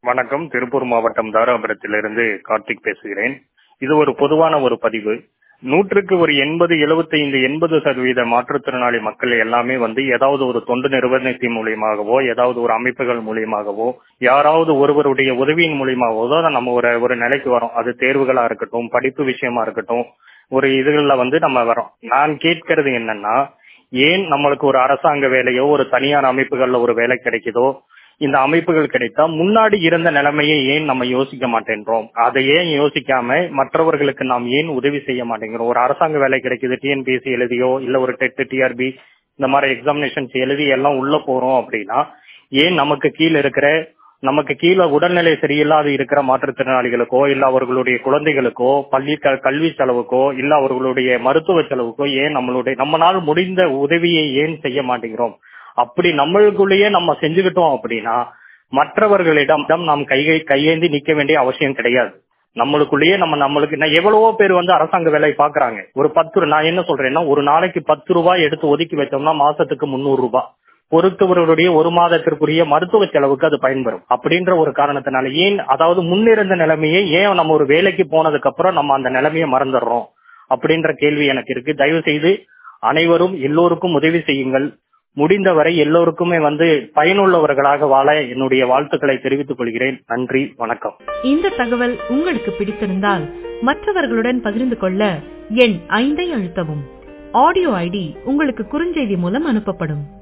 வணக்கம் திருப்பூர் மாவட்டம் தாராபுரத்திலிருந்து கார்த்திக் பேசுகிறேன் இது ஒரு பொதுவான ஒரு பதிவு நூற்றுக்கு ஒரு எண்பது எழுபத்தைந்து எண்பது சதவீத மாற்றுத்திறனாளி மக்கள் எல்லாமே வந்து ஏதாவது ஒரு தொண்டு நிறுவனத்தின் மூலியமாகவோ ஏதாவது ஒரு அமைப்புகள் மூலியமாகவோ யாராவது ஒருவருடைய உதவியின் மூலியமாகவோ தான் நம்ம ஒரு ஒரு நிலைக்கு வரோம் அது தேர்வுகளா இருக்கட்டும் படிப்பு விஷயமா இருக்கட்டும் ஒரு இதுகள்ல வந்து நம்ம வரோம் நான் கேட்கறது என்னன்னா ஏன் நம்மளுக்கு ஒரு அரசாங்க வேலையோ ஒரு தனியார் அமைப்புகள்ல ஒரு வேலை கிடைக்குதோ இந்த அமைப்புகள் கிடைத்தா முன்னாடி இருந்த நிலைமையை ஏன் நம்ம யோசிக்க மாட்டேன்றோம் அதை ஏன் யோசிக்காம மற்றவர்களுக்கு நாம் ஏன் உதவி செய்ய மாட்டேங்கிறோம் ஒரு அரசாங்க வேலை கிடைக்குது டிஎன்பிஎஸ்சி எழுதியோ இல்ல ஒரு டெட் டிஆர்பி இந்த மாதிரி எக்ஸாமினேஷன்ஸ் எழுதி எல்லாம் உள்ள போறோம் அப்படின்னா ஏன் நமக்கு கீழே இருக்கிற நமக்கு கீழே உடல்நிலை சரியில்லாத இருக்கிற மாற்றுத்திறனாளிகளுக்கோ இல்ல அவர்களுடைய குழந்தைகளுக்கோ பள்ளி கல்வி செலவுக்கோ இல்ல அவர்களுடைய மருத்துவ செலவுக்கோ ஏன் நம்மளுடைய நம்மளால் முடிந்த உதவியை ஏன் செய்ய மாட்டேங்கிறோம் அப்படி நம்மளுக்குள்ளேயே நம்ம செஞ்சுக்கிட்டோம் அப்படின்னா மற்றவர்களிடம் நாம் கைகை கையேந்தி நிக்க வேண்டிய அவசியம் கிடையாது நம்மளுக்குள்ளேயே நம்ம நம்மளுக்கு நான் எவ்வளவோ பேர் வந்து அரசாங்க வேலை பாக்குறாங்க ஒரு பத்து நான் என்ன சொல்றேன்னா ஒரு நாளைக்கு பத்து ரூபாய் எடுத்து ஒதுக்கி வச்சோம்னா மாசத்துக்கு முன்னூறு ரூபாய் பொறுத்தவர்களுடைய ஒரு மாதத்திற்குரிய மருத்துவ செலவுக்கு அது பயன்பெறும் அப்படின்ற ஒரு காரணத்தினால ஏன் அதாவது முன்னிருந்த நிலைமையை ஏன் நம்ம ஒரு வேலைக்கு போனதுக்கு அப்புறம் நம்ம அந்த நிலைமையை மறந்துடுறோம் அப்படின்ற கேள்வி எனக்கு இருக்கு தயவு செய்து அனைவரும் எல்லோருக்கும் உதவி செய்யுங்கள் முடிந்தவரை எல்லோருக்குமே வந்து பயனுள்ளவர்களாக வாழ என்னுடைய வாழ்த்துக்களை தெரிவித்துக் கொள்கிறேன் நன்றி வணக்கம் இந்த தகவல் உங்களுக்கு பிடித்திருந்தால் மற்றவர்களுடன் பகிர்ந்து கொள்ள எண் ஐந்தை அழுத்தவும் ஆடியோ ஐடி உங்களுக்கு குறுஞ்செய்தி மூலம் அனுப்பப்படும்